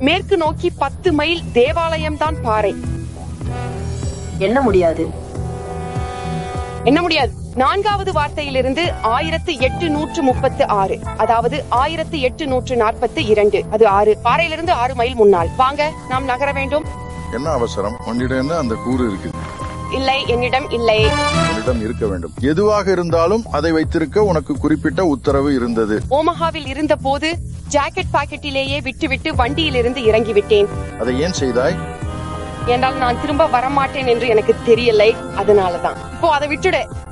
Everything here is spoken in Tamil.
மேற்கு நோக்கி பத்து மைல் தேவாலயம்தான் பாறை எண்ண முடியாது என்ன முடியாது நான்காவது வார்த்தையிலிருந்து ஆயிரத்து எட்டு நூற்று முப்பத்து ஆறு அதாவது ஆயிரத்து எட்டு நூற்று நாற்பத்து இரண்டு அது ஆறு பாறையிலிருந்து ஆறு மைல் முன்னால் வாங்க நாம் நகர வேண்டும் என்ன அவசரம் உன்னிடம் என்ன அந்த கூறு இருக்குது இல்லை என்னிடம் இல்லை உன்னிடம் இருக்க வேண்டும் எதுவாக இருந்தாலும் அதை வைத்திருக்க உனக்கு குறிப்பிட்ட உத்தரவு இருந்தது ஓமஹாவில் இருந்த போது ஜாக்கெட் பாக்கெட்டிலேயே விட்டுவிட்டு வண்டியிலிருந்து இறங்கிவிட்டேன் அதை ஏன் செய்தாய் என்றால் நான் திரும்ப வரமாட்டேன் என்று எனக்கு தெரியலை அதனாலதான் இப்போ அதை விட்டுடு